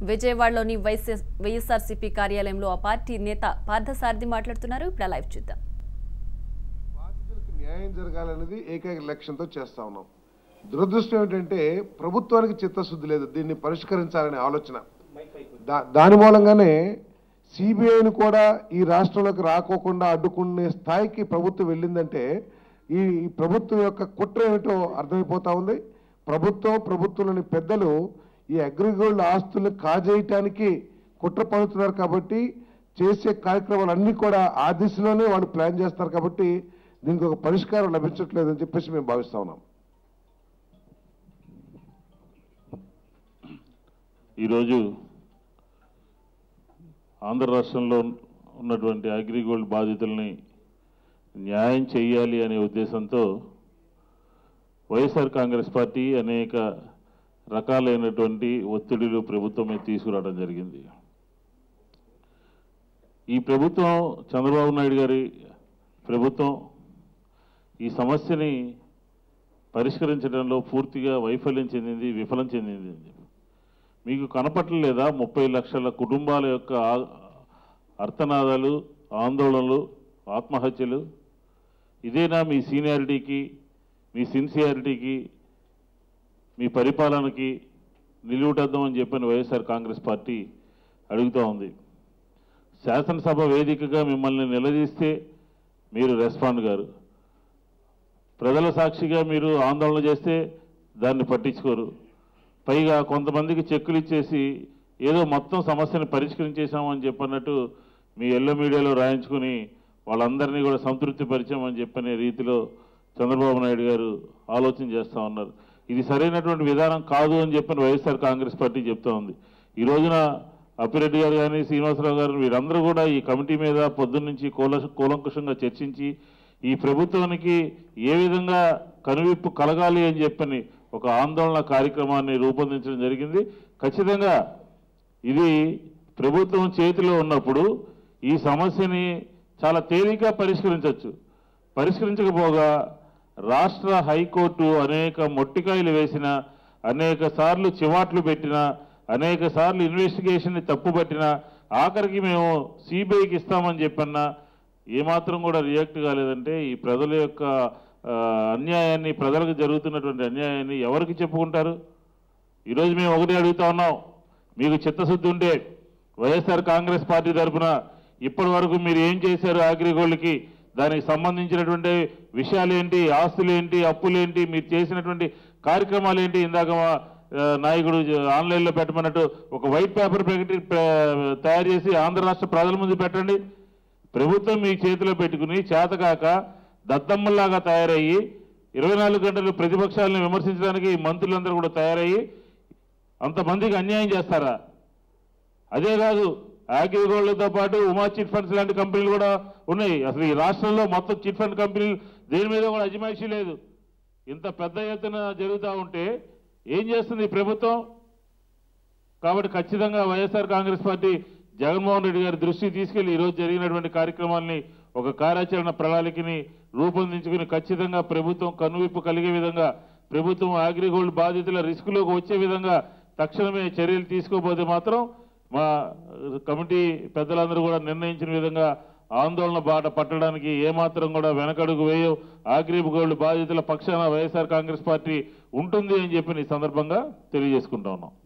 విజయవాడలోని వైఎస్ వైఎస్ఆర్సీపీ కార్యాలయంలో ఆ పార్టీ నేత పార్థసారథి మాట్లాడుతున్నారు ఇప్పుడు ఆ లైవ్ చూద్దాం బాధితులకు న్యాయం జరగాలనేది ఏకైక లక్ష్యంతో చేస్తా ఉన్నాం దురదృష్టం ఏంటంటే ప్రభుత్వానికి చిత్తశుద్ధి లేదు దీన్ని పరిష్కరించాలనే ఆలోచన దా- దాని మూలంగానే సిబిఐని కూడా ఈ రాష్ట్రంలోకి రాకోకుండా అడ్డుకునే స్థాయికి ప్రభుత్వం వెళ్ళిందంటే ఈ ఈ ప్రభుత్వం యొక్క కుట్ర ఏమిటో అర్థమైపోతా ఉంది ప్రభుత్వం ప్రభుత్వంలోని పెద్దలు ఈ అగ్రిగోల్డ్ ఆస్తులను కాజేయటానికి కుట్ర పన్నుతున్నారు కాబట్టి చేసే కార్యక్రమాలన్నీ కూడా ఆ దిశలోనే వాళ్ళు ప్లాన్ చేస్తారు కాబట్టి దీనికి ఒక పరిష్కారం లభించట్లేదని చెప్పేసి మేము భావిస్తా ఉన్నాం ఈరోజు ఆంధ్ర రాష్ట్రంలో ఉన్నటువంటి అగ్రిగోల్డ్ బాధితుల్ని న్యాయం చేయాలి అనే ఉద్దేశంతో వైఎస్ఆర్ కాంగ్రెస్ పార్టీ అనేక రకాలైనటువంటి ఒత్తిడిలు ప్రభుత్వం మీద తీసుకురావడం జరిగింది ఈ ప్రభుత్వం చంద్రబాబు నాయుడు గారి ప్రభుత్వం ఈ సమస్యని పరిష్కరించడంలో పూర్తిగా వైఫల్యం చెందింది విఫలం చెందింది మీకు కనపట్టలేదా ముప్పై లక్షల కుటుంబాల యొక్క ఆ- అర్థనాదాలు ఆందోళనలు ఆత్మహత్యలు ఇదేనా మీ సీనియారిటీకి మీ సిన్సియారిటీకి మీ పరిపాలనకి నిలువుటద్దాం అని చెప్పిన వైఎస్ఆర్ కాంగ్రెస్ పార్టీ అడుగుతూ ఉంది శాసనసభ వేదికగా మిమ్మల్ని నిలదీస్తే మీరు రెస్పాండ్ గారు ప్రజల సాక్షిగా మీరు ఆందోళన చేస్తే దాన్ని పట్టించుకోరు పైగా కొంతమందికి చెక్కులు ఇచ్చేసి ఏదో మొత్తం సమస్యను పరిష్కరించేశామని చెప్పన్నట్టు మీ ఎల్లో మీడియాలో రాయించుకుని వాళ్ళందరినీ కూడా సంతృప్తి పరిచామని చెప్పనే రీతిలో చంద్రబాబు నాయుడు గారు ఆలోచన చేస్తూ ఉన్నారు ఇది సరైనటువంటి విధానం కాదు అని చెప్పిన వైఎస్ఆర్ కాంగ్రెస్ పార్టీ చెప్తా ఉంది ఈ రోజున అప్పిరెడ్డి గారు కానీ శ్రీనివాసరావు గారు వీరందరూ కూడా ఈ కమిటీ మీద పొద్దున్నుంచి కూల కూలంకుషంగా చర్చించి ఈ ప్రభుత్వానికి ఏ విధంగా కనువిప్పు కలగాలి అని చెప్పని ఒక ఆందోళన కార్యక్రమాన్ని రూపొందించడం జరిగింది ఖచ్చితంగా ఇది ప్రభుత్వం చేతిలో ఉన్నప్పుడు ఈ సమస్యని చాలా తేలిక పరిష్కరించవచ్చు పరిష్కరించకపోగా రాష్ట్ర హైకోర్టు అనేక మొట్టికాయలు వేసిన అనేక సార్లు చివాట్లు పెట్టిన అనేక సార్లు ఇన్వెస్టిగేషన్ని తప్పుపట్టిన ఆఖరికి మేము సిబిఐకి ఇస్తామని చెప్పన్నా ఏమాత్రం కూడా రియాక్ట్ కాలేదంటే ఈ ప్రజల యొక్క ఆ, అన్యాయాన్ని ప్రజలకు జరుగుతున్నటువంటి అన్యాయాన్ని ఎవరికి చెప్పుకుంటారు ఈరోజు మేము ఒకటి అడుగుతా ఉన్నాం మీకు చిత్తశుద్ధి ఉంటే వైఎస్ఆర్ కాంగ్రెస్ పార్టీ తరఫున ఇప్పటి వరకు మీరు ఏం చేశారు అగ్రిగోల్డ్కి దానికి సంబంధించినటువంటి విషయాలు ఏంటి ఆస్తులు ఏంటి అప్పులు ఏంటి మీరు చేసినటువంటి కార్యక్రమాలు ఏంటి ఇందాక మా, ఆ, నాయకుడు జ- ఆన్లైన్లో పెట్టమన్నట్టు ఒక వైట్ పేపర్ ప్రకటి ప్ర- తయారు చేసి ఆంధ్ర రాష్ట్ర ప్రజల ముందు పెట్టండి ప్రభుత్వం మీ చేతిలో పెట్టుకుని చేతకాక దద్దమ్మల్లాగా తయారయ్యి ఇరవై నాలుగు గంటలు ప్రతిపక్షాలను విమర్శించడానికి ఈ మంత్రులందరూ కూడా తయారయ్యి అంతమందికి అన్యాయం చేస్తారా అదే కాదు అగ్రిగోల్డ్తో పాటు ఉమా చిట్ ఫండ్స్ లాంటి కంపెనీలు కూడా ఉన్నాయి అసలు ఈ రాష్ట్రంలో మొత్తం చిట్ ఫండ్ కంపెనీలు దేని మీద కూడా అజమాయిషీ లేదు ఇంత పెద్ద ఎత్తున జరుగుతూ ఉంటే ఏం చేస్తుంది ఈ ప్రభుత్వం కాబట్టి ఖచ్చితంగా వైఎస్ఆర్ కాంగ్రెస్ పార్టీ జగన్మోహన్ రెడ్డి గారి దృష్టికి తీసుకెళ్లి ఈరోజు జరిగినటువంటి కార్యక్రమాల్ని ఒక కార్యాచరణ ప్రణాళికని రూపొందించుకుని ఖచ్చితంగా ప్రభుత్వం కనువిప్పు కలిగే విధంగా ప్రభుత్వం అగ్రిగోల్డ్ బాధితుల రిస్కులోకి వచ్చే విధంగా తక్షణమే చర్యలు తీసుకోబోతే మాత్రం మా కమిటీ పెద్దలందరూ కూడా నిర్ణయించిన విధంగా ఆందోళన బాట పట్టడానికి ఏమాత్రం కూడా వెనకడుగు వేయవు అగ్రిగోల్డ్ బాధితుల పక్షాన వైఎస్ఆర్ కాంగ్రెస్ పార్టీ ఉంటుంది అని చెప్పి ఈ సందర్భంగా తెలియజేసుకుంటా ఉన్నాం